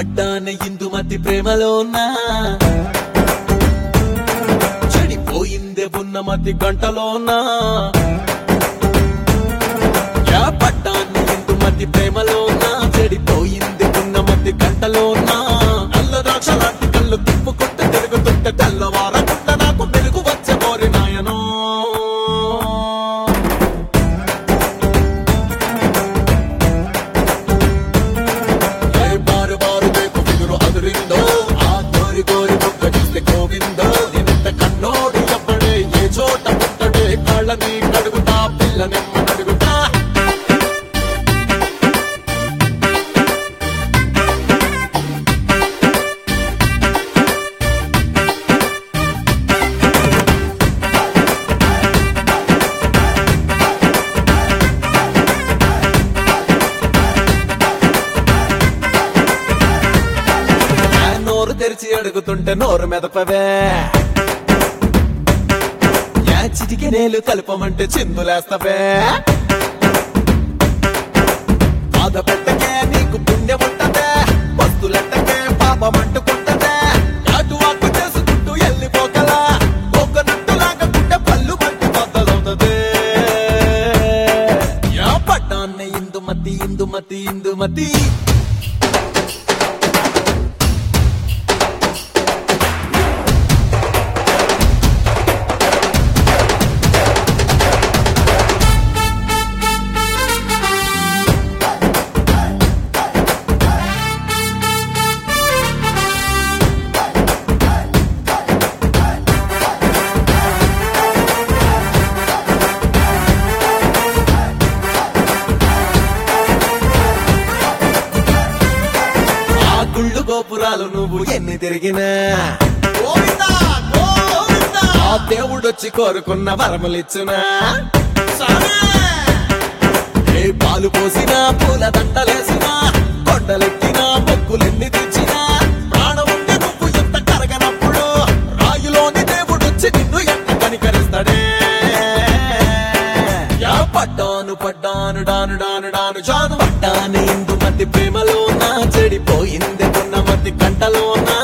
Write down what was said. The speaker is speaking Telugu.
పడ్డాన ఇందుమతి ప్రేమలోనా చెడిపోయిందే ఉన్నమతి గంటలోనా యా పడ్డాన ఇందుమతి ప్రేమలోనా చెడిపోయింది ఉన్నమతి గంటలోనా నల్ల ద్రాక్ష లాంటి కళ్ళు తిప్పుకుంటే తిరుగుతుంటే తెల్లవారకుంట నాకు మెరుగు వచ్చే కోరి నాయనో ఏ బారు బారు రేపు ఫిగురు అదురిందో ఆ కోరి కోరి బొక్క చూస్తే గోవిందో నిన్నెంత కన్నోడు ఎవ్వడే ఏ చోట పుట్టడే కాళ్ళని కడుగుతా పిల్లనెమ్మ కడుగుతా ఆ నోరు తెరిచి అడుగుతుంటే నోరు మెదపవే యా చిటికి నేలు కలపమంటే చిందులేస్తవే బాధ పెట్టకే నీకు పుణ్యం ఉంటదే వస్తులెట్టకే పాపం అంటుకుంటదే అటు వాకు చేసుకుంటూ వెళ్ళిపోకలా ఒక్కనట్టు లాగకుంటే పళ్ళు పట్టి బద్దలవుతదే యా పడ్డాన్న ఇందుమతి ఇందుమతి ఇందుమతి ఆ గుళ్ళు గోపురాలు నువ్వు ఎన్ని తిరిగినా ఆ దేవుడొచ్చి కోరుకున్న వరములిచ్చునా ఏ పాలు పోసినా పూల దండలేసినా కొండలెక్కినా మొక్కులెన్ని తెచ్చినా ప్రాణం ఉంటే నువ్వు ఎంత కరగనప్పుడు రాయులోని దేవుడొచ్చి నిన్ను ఎంత కనికరిస్తాడే యా పడ్డాను పడ్డాను డాను డాను డాను జాను పడ్డాను ఇందు మతి ప్రేమలో నా చెడిపోయింది కొన్న మతి కంటలో నా